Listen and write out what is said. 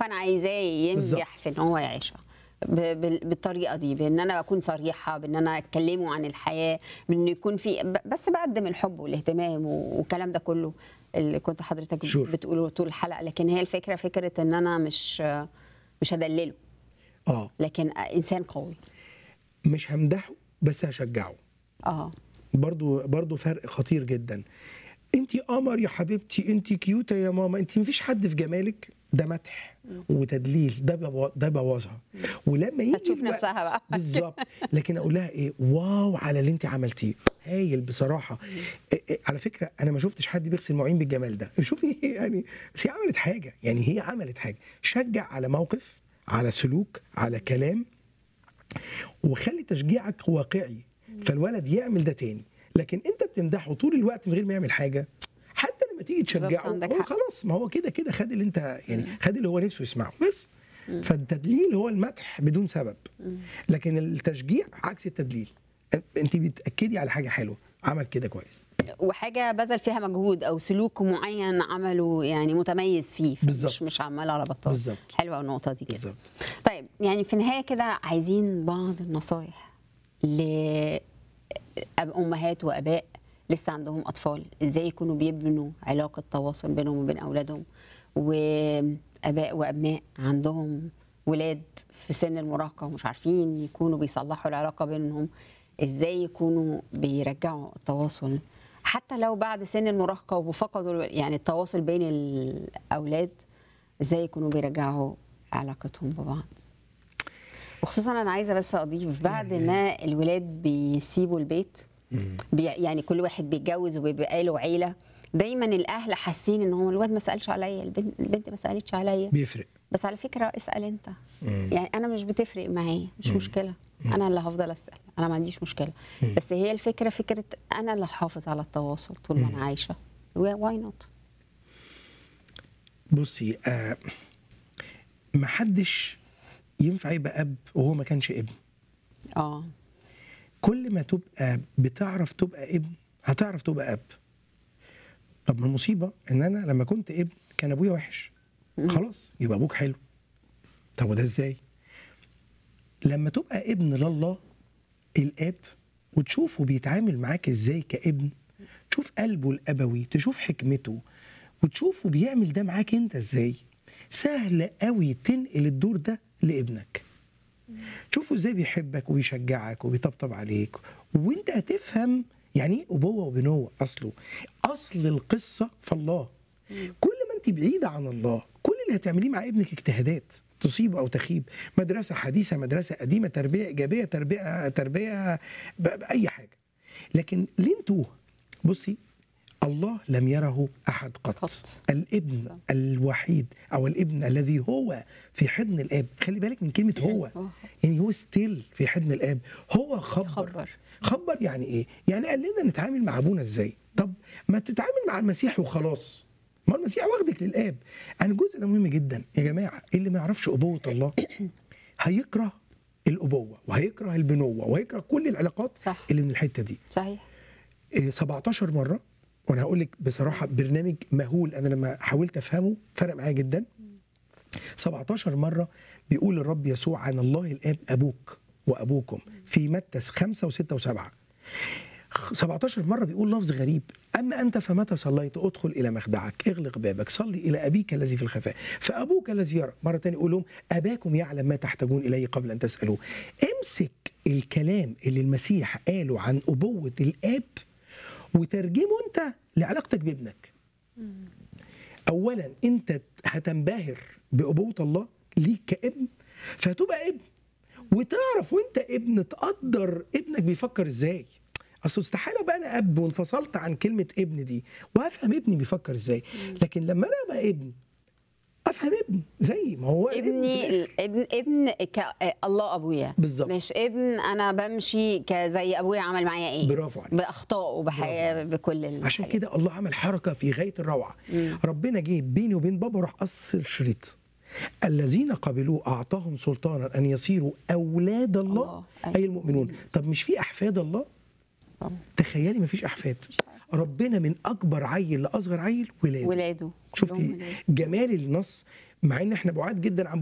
فانا عايزاه بالظبط. ينجح في ان هو يعيشها ب- بال- بالطريقه دي بان انا اكون صريحه بان انا اكلمه عن الحياه بان يكون في ب- بس بقدم الحب والاهتمام و- والكلام ده كله اللي كنت حضرتك Sure. بتقوله طول الحلقه لكن هي الفكره فكره ان انا مش مش هدلله اه لكن انسان قوي مش همدحه بس هشجعه اه برضو برضو فرق خطير جدا انت قمر يا حبيبتي انت كيوتة يا ماما انت مفيش حد في جمالك ده مدح وتدليل ده ببو- ده بوظها ولما يجي هتشوف الوقت- نفسها بقى. بالظبط لكن اقول لها ايه واو على اللي انت عملتيه هايل بصراحه إيه إيه على فكره انا ما شفتش حد بيغسل مواعين بالجمال ده شوفي يعني بس هي عملت حاجه يعني هي عملت حاجه شجع على موقف على سلوك على كلام وخلي تشجيعك واقعي فالولد يعمل ده تاني لكن انت بتمدحه طول الوقت من غير ما يعمل حاجه حتى لما تيجي بالظبط، تشجعه عندك هو حق. خلاص ما هو كده كده خد اللي انت يعني خد اللي هو نفسه يسمعه بس فالتدليل هو المدح بدون سبب لكن التشجيع عكس التدليل انت بتاكدي على حاجه حلوه عمل كده كويس وحاجه بذل فيها مجهود او سلوك معين عمله يعني متميز فيه بالظبط. مش مش عمال على بطال بالظبط. حلوه النقطه دي كده بالظبط. طيب يعني في النهايه كده عايزين بعض النصايح لأمهات واباء لسه عندهم اطفال ازاي يكونوا بيبنوا علاقه تواصل بينهم وبين اولادهم واباء وابناء عندهم ولاد في سن المراهقه ومش عارفين يكونوا بيصلحوا العلاقه بينهم ازاي يكونوا بيرجعوا التواصل حتى لو بعد سن المراهقه وفقدوا يعني التواصل بين الاولاد ازاي يكونوا بيرجعوا علاقتهم ببعض وخصوصا انا عايزه بس اضيف بعد ما الولاد بيسيبوا البيت بي يعني كل واحد بيتجوز وبيبقى له عيله دايما الاهل حاسين ان هو الواد ما سالش عليا البنت, البنت ما سالتش عليا بيفرق بس على فكره اسال انت يعني انا مش بتفرق معايا مش مشكله انا اللي هفضل اسال انا ما عنديش مشكله بس هي الفكره فكره انا اللي احافظ على التواصل طول ما انا عايشه واي نوت بصي آه ما حدش ينفع يبقى اب وهو ما كانش ابن اه كل ما تبقى بتعرف تبقى ابن هتعرف تبقى اب طب ما المصيبه ان انا لما كنت ابن كان ابويا وحش خلاص يبقى ابوك حلو طب وده ازاي لما تبقى ابن لله الاب وتشوفه بيتعامل معاك ازاي كابن تشوف قلبه الابوي تشوف حكمته وتشوفه بيعمل ده معاك انت ازاي سهل قوي تنقل الدور ده لابنك تشوفه ازاي بيحبك وبيشجعك وبيطبطب عليك وانت هتفهم يعني ايه ابوه وبنوه اصله اصل القصه في الله كل ما انت بعيده عن الله كل اللي هتعمليه مع ابنك اجتهادات تصيب او تخيب مدرسه حديثه مدرسه قديمه تربيه ايجابيه تربيه تربيه ب- باي حاجه لكن ليه انتوا بصي الله لم يره احد قط, قط. الابن صح. الوحيد او الابن الذي هو في حضن الاب خلي بالك من كلمه هو هو. يعني هو ستيل في حضن الاب هو خبر خبر. خبر يعني ايه يعني قال لنا نتعامل مع ابونا ازاي طب ما تتعامل مع المسيح وخلاص ما المسيح واخدك للاب انا الجزء ده مهم جدا يا جماعه اللي ما يعرفش ابوه الله هيكره الابوه وهيكره البنوه وهيكره كل العلاقات صح. اللي من الحته دي صحيح إيه، 17 مره وانا هقول لك بصراحه برنامج مهول انا لما حاولت افهمه فرق معايا جدا 17 مره بيقول الرب يسوع عن الله الاب ابوك وابوكم في متى 5 و6 و7 17 مره بيقول لفظ غريب اما انت فمتى صليت ادخل الى مخدعك اغلق بابك صلي الى ابيك الذي في الخفاء فابوك الذي يرى مره ثانيه يقول لهم اباكم يعلم ما تحتاجون اليه قبل ان تسالوه امسك الكلام اللي المسيح قاله عن ابوه الاب وترجمه انت لعلاقتك بابنك اولا انت هتنبهر بابوه الله ليك كابن فهتبقى ابن وتعرف وانت ابن تقدر ابنك بيفكر ازاي اصل استحاله بقى انا اب وانفصلت عن كلمه ابن دي وافهم ابني بيفكر ازاي لكن لما انا ابقى ابن افهم ابن زي ما هو ابن في ابني الآخر. ابن ابن ك... الله ابويا بالظبط. مش ابن انا بمشي كزي ابويا عمل معايا ايه برافو عليك. باخطائه بحياة بكل الحاجات. عشان كده الله عمل حركه في غايه الروعه ربنا جه بيني وبين بابا راح قص الشريط الذين قبلوه اعطاهم سلطانا ان يصيروا اولاد الله, الله. أيوة. اي المؤمنون طب مش في احفاد الله طبعا. تخيلي مفيش احفاد ربنا من اكبر عيل لاصغر عيل ولاده ولاده كلهم شفتي ولاده. جمال النص مع ان احنا بعاد جدا عن